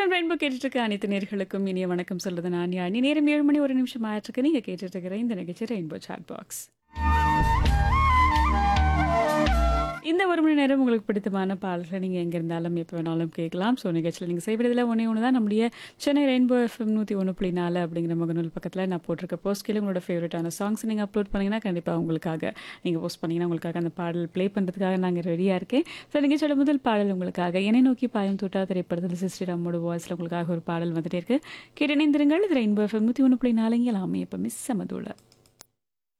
FM rainbow கேட்டுட்டு இருக்க அனைத்து நேர்களுக்கும் இனிய வணக்கம் சொல்லுது நான் யானி நேரம் ஏழு மணி ஒரு நிமிஷம் ஆயிட்டிருக்கு நீங்கள் கேட்டுட்டு இருக்கிற இந்த நிகழ்ச்சி ரெயின்போ சாட் பாக்ஸ் இந்த ஒரு மணி நேரம் உங்களுக்கு பிடித்தமான பாடல்களை நீங்கள் எங்கே இருந்தாலும் எப்போ வேணாலும் கேட்கலாம் ஸோ நிகழ்ச்சியில் நீங்கள் செய்வதில் ஒன்றே ஒன்று தான் நம்முடைய சென்னை ரெயின்போ எஃப்எம் நூற்றி ஒன்று புள்ளி நாலு அப்படிங்கிற முகநூல் பக்கத்தில் நான் போட்டிருக்க போஸ்ட்கில் உங்களோட ஃபேவரட்டான சாங்ஸ் நீங்கள் அப்லோட் பண்ணிங்கன்னா கண்டிப்பாக உங்களுக்காக நீங்கள் போஸ்ட் பண்ணிங்கன்னா உங்களுக்காக அந்த பாடல் ப்ளே பண்ணுறதுக்காக நாங்கள் ரெடியாக இருக்கேன் ஸோ நிகழ்ச்சியோட முதல் பாடல் உங்களுக்காக என்னை நோக்கி பாயம் தூட்டா திரைப்படத்தில் சிஸ்டர் அம்மோட வாய்ஸில் உங்களுக்காக ஒரு பாடல் வந்துட்டே இருக்கு கேட்டு இணைந்திருங்கள் இது ரெயின்போ எஃப்எம் நூற்றி ஒன்று புள்ளி நாலுங்க எல்லாமே இப்போ மிஸ் சமதோட